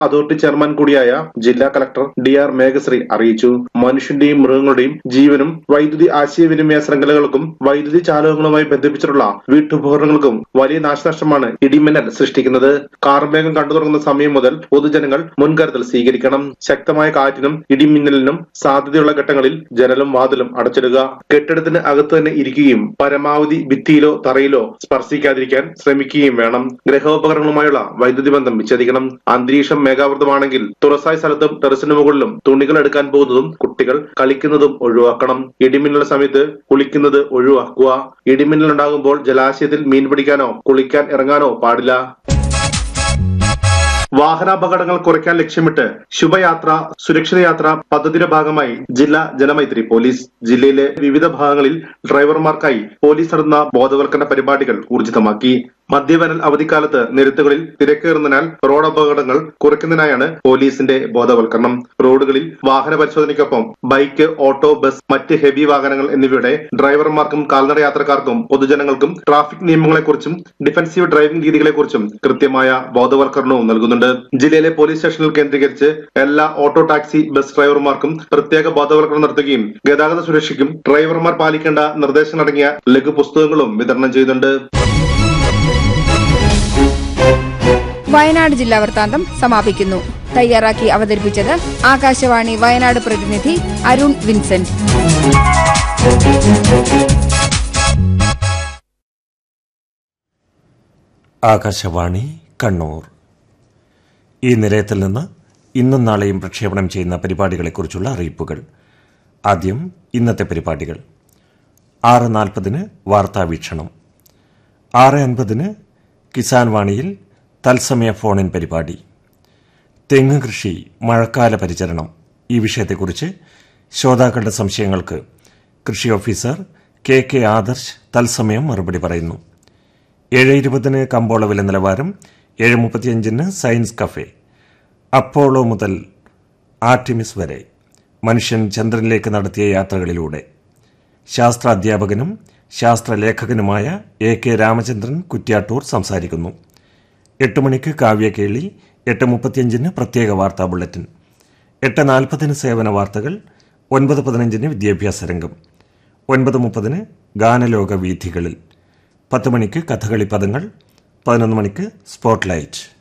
authority chairman കൂടിയായ ജില്ലാ collector D R Meghashree അറിയിച്ചു മനുഷ്യന്റെയും മൃഗങ്ങളുടെയും ജീവനും വൈദ്യുതി ആശയവിനിമയ ശൃംഖലകൾക്കും വൈദ്യുതി ചാലകങ്ങളുമായി ബന്ധിപ്പിച്ചിട്ടുള്ള വീട്ടുപകരണങ്ങൾക്കും വലിയ നാശനഷ്ടമാണ് ഇടിമിന്നൽ സൃഷ്ടിക്കുന്നത് കാർമേഘം കണ്ടു തുടങ്ങുന്ന സമയം മുതൽ പൊതുജനങ്ങൾ മുൻകരുതൽ സ്വീകരിക്കണം ശക്തമായ കാറ്റിനും ഇടിമിന്നലിനും സാധ്യതയുള്ള ഘട്ടങ്ങളിൽ ജനലും വാതിലും അടച്ചിടുക കെട്ടിടത്തിന് അകത്ത് തന്നെ ഇരിക്കുകയും പരമാവധി ഭിത്തിയിലോ തറയിലോ സ്പർശിക്കാതിരിക്കാൻ ശ്രമിക്കുകയും വേണം ഗ്രഹോപകരണങ്ങളുമായുള്ള വൈദ്യുതി ബന്ധം വിച്ഛേദിക്കണം അന്തരീക്ഷം മേഘാവൃതമാണെങ്കിൽ തുറസായ സ്ഥലത്തും ടെറസിന് മുകളിലും തുണികൾ എടുക്കാൻ പോകുന്നതും കുട്ടികൾ കളിക്കുന്നതും ഒഴിവാക്കണം ഇടിമിന്നൽ സമയത്ത് കുളിക്കുന്നത് ഒഴിവാക്കുക ഇടിമിന്നൽ ഉണ്ടാകുമ്പോൾ ജലാശയത്തിൽ മീൻ പിടിക്കാനോ കുളിക്കാൻ ഇറങ്ങാനോ പാടില്ല വാഹനാപകടങ്ങൾ കുറയ്ക്കാൻ ലക്ഷ്യമിട്ട് ശുഭയാത്ര സുരക്ഷിത യാത്ര പദ്ധതിയുടെ ഭാഗമായി ജില്ലാ ജനമൈത്രി പോലീസ് ജില്ലയിലെ വിവിധ ഭാഗങ്ങളിൽ ഡ്രൈവർമാർക്കായി പോലീസ് നടത്തുന്ന ബോധവൽക്കരണ പരിപാടികൾ ഊർജിതമാക്കി മധ്യവേനൽ അവധിക്കാലത്ത് നിരത്തുകളിൽ തിരക്കേറുന്നതിനാൽ റോഡ് അപകടങ്ങൾ കുറയ്ക്കുന്നതിനായാണ് പോലീസിന്റെ ബോധവൽക്കരണം റോഡുകളിൽ വാഹന പരിശോധനയ്ക്കൊപ്പം ബൈക്ക് ഓട്ടോ ബസ് മറ്റ് ഹെവി വാഹനങ്ങൾ എന്നിവയുടെ ഡ്രൈവർമാർക്കും കാൽനട യാത്രക്കാർക്കും പൊതുജനങ്ങൾക്കും ട്രാഫിക് നിയമങ്ങളെക്കുറിച്ചും ഡിഫൻസീവ് ഡ്രൈവിംഗ് രീതികളെക്കുറിച്ചും കൃത്യമായ ബോധവൽക്കരണവും നൽകുന്നുണ്ട് ജില്ലയിലെ പോലീസ് സ്റ്റേഷനിൽ കേന്ദ്രീകരിച്ച് എല്ലാ ഓട്ടോ ടാക്സി ബസ് ഡ്രൈവർമാർക്കും പ്രത്യേക ബോധവൽക്കരണം നടത്തുകയും ഗതാഗത സുരക്ഷയ്ക്കും ഡ്രൈവർമാർ പാലിക്കേണ്ട നിർദ്ദേശങ്ങളടങ്ങിയ ലഘു പുസ്തകങ്ങളും വിതരണം ചെയ്യുന്നുണ്ട് വയനാട് ജില്ലാ വൃത്താന്തം സമാപിക്കുന്നു തയ്യാറാക്കി അവതരിപ്പിച്ചത് ആകാശവാണി വയനാട് പ്രതിനിധി അരുൺ വിൻസെന്റ് ആകാശവാണി കണ്ണൂർ ഈ നിലയത്തിൽ നിന്ന് ഇന്നും നാളെയും പ്രക്ഷേപണം ചെയ്യുന്ന പരിപാടികളെക്കുറിച്ചുള്ള അറിയിപ്പുകൾ ആദ്യം ഇന്നത്തെ പരിപാടികൾ ആറ് നാൽപ്പതിന് വാർത്താവീക്ഷണം ആറ് അൻപതിന് കിസാൻ വാണിയിൽ തത്സമയ ഫോണിൻ പരിപാടി തെങ്ങ് കൃഷി മഴക്കാല പരിചരണം ഈ വിഷയത്തെക്കുറിച്ച് ശ്രോതാക്കളുടെ സംശയങ്ങൾക്ക് കൃഷി ഓഫീസർ കെ കെ ആദർശ് തത്സമയം മറുപടി പറയുന്നു ഏഴ് ഇരുപതിന് കമ്പോള വില നിലവാരം ഏഴ് മുപ്പത്തിയഞ്ചിന് സയൻസ് കഫേ അപ്പോളോ മുതൽ ആർട്ടിമിസ് വരെ മനുഷ്യൻ ചന്ദ്രനിലേക്ക് നടത്തിയ യാത്രകളിലൂടെ ശാസ്ത്ര അധ്യാപകനും ശാസ്ത്രലേഖകനുമായ എ കെ രാമചന്ദ്രൻ കുറ്റ്യാട്ടൂർ സംസാരിക്കുന്നു എട്ട് മണിക്ക് കാവ്യകേളി എട്ട് മുപ്പത്തിയഞ്ചിന് പ്രത്യേക വാർത്താ ബുള്ളറ്റിൻ എട്ട് നാൽപ്പതിന് സേവന വാർത്തകൾ ഒൻപത് പതിനഞ്ചിന് വിദ്യാഭ്യാസ രംഗം ഒൻപത് മുപ്പതിന് ഗാനലോക വീഥികളിൽ പത്ത് മണിക്ക് കഥകളി പദങ്ങൾ പതിനൊന്ന് മണിക്ക് സ്പോട്ട്ലൈറ്റ്